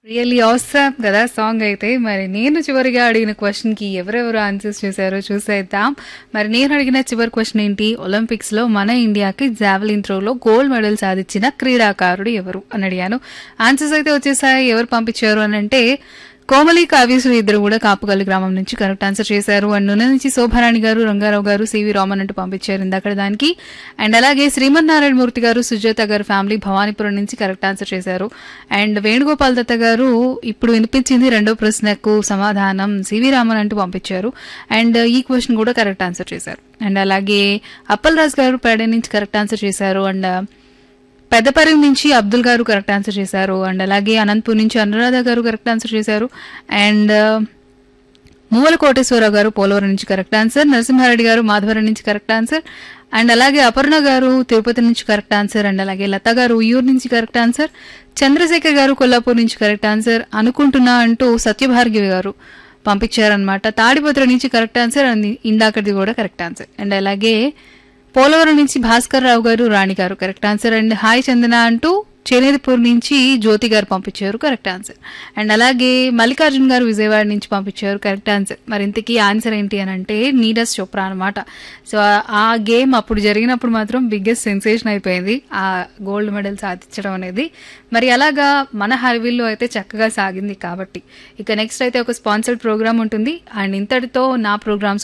really awesome కదా song అయితే మరి నేను చివరిగా అడిగిన క్వశ్చన్ కి ఎవరెవరు ఆన్సర్స్ చేశారో చూసేద్దాం మరి నేను అడిగిన చివరి క్వశ్చన్ ఏంటి ఒలింపిక్స్ లో మన ఇండియాకి జావెలిన్ త్రోలో గోల్డ్ మెడల్ సాధించిన క్రీడాకారుడు ఎవరు అని అడిగాను ఆన్సర్స్ అయితే వచ్చేసాయి ఎవరు పంపించారు అని అంటే కోమలి కావ్యశ్రీ ఇద్దరు కూడా కాపుగల్లి గ్రామం నుంచి కరెక్ట్ ఆన్సర్ చేశారు అండ్ నూనె నుంచి శోభారాణి గారు రంగారావు గారు సివి రామన్ అంటూ పంపించారు ఇందాక దానికి అండ్ అలాగే శ్రీమన్నారాయణ మూర్తి గారు సుజాత గారు ఫ్యామిలీ భవానీపురం నుంచి కరెక్ట్ ఆన్సర్ చేశారు అండ్ వేణుగోపాల్ దత్త గారు ఇప్పుడు వినిపించింది రెండో ప్రశ్నకు సమాధానం సివి రామన్ అంటూ పంపించారు అండ్ ఈ క్వశ్చన్ కూడా కరెక్ట్ ఆన్సర్ చేశారు అండ్ అలాగే అప్పల్ రాజ్ గారు పేడ నుంచి కరెక్ట్ ఆన్సర్ చేశారు అండ్ పెద్దపల్లి నుంచి అబ్దుల్ గారు కరెక్ట్ ఆన్సర్ చేశారు అండ్ అలాగే అనంతపూర్ నుంచి అనురాధ గారు కరెక్ట్ ఆన్సర్ చేశారు అండ్ మూవల కోటేశ్వరరావు గారు పోలవరం నుంచి కరెక్ట్ ఆన్సర్ నరసింహారెడ్డి గారు మాధవరం నుంచి కరెక్ట్ ఆన్సర్ అండ్ అలాగే అపర్ణ గారు తిరుపతి నుంచి కరెక్ట్ ఆన్సర్ అండ్ అలాగే లత గారు ఉయ్యూరు నుంచి కరెక్ట్ ఆన్సర్ చంద్రశేఖర్ గారు కొల్లాపూర్ నుంచి కరెక్ట్ ఆన్సర్ అనుకుంటున్నా అంటూ సత్యభార్గవి గారు పంపించారనమాట తాడిపత్ర నుంచి కరెక్ట్ ఆన్సర్ అండ్ ఇందాకది కూడా కరెక్ట్ ఆన్సర్ అండ్ అలాగే పోలవరం నుంచి భాస్కర్ రావు garu Rani garu correct answer and hi Chandana అంటూ చేనేదిపూర్ నుంచి జ్యోతి గారు పంపించారు కరెక్ట్ ఆన్సర్ అండ్ అలాగే మల్లికార్జున్ గారు విజయవాడ నుంచి పంపించారు కరెక్ట్ ఆన్సర్ మరి ఇంతకీ ఆన్సర్ ఏంటి అని అంటే నీరజ్ చోప్రా అనమాట సో ఆ గేమ్ అప్పుడు జరిగినప్పుడు మాత్రం బిగ్గెస్ట్ సెన్సేషన్ అయిపోయింది ఆ గోల్డ్ మెడల్ సాధించడం అనేది మరి అలాగా మన హైవీల్లో అయితే చక్కగా సాగింది కాబట్టి ఇక నెక్స్ట్ అయితే ఒక స్పాన్సర్డ్ ప్రోగ్రామ్ ఉంటుంది అండ్ ఇంతటితో నా ప్రోగ్రామ్స్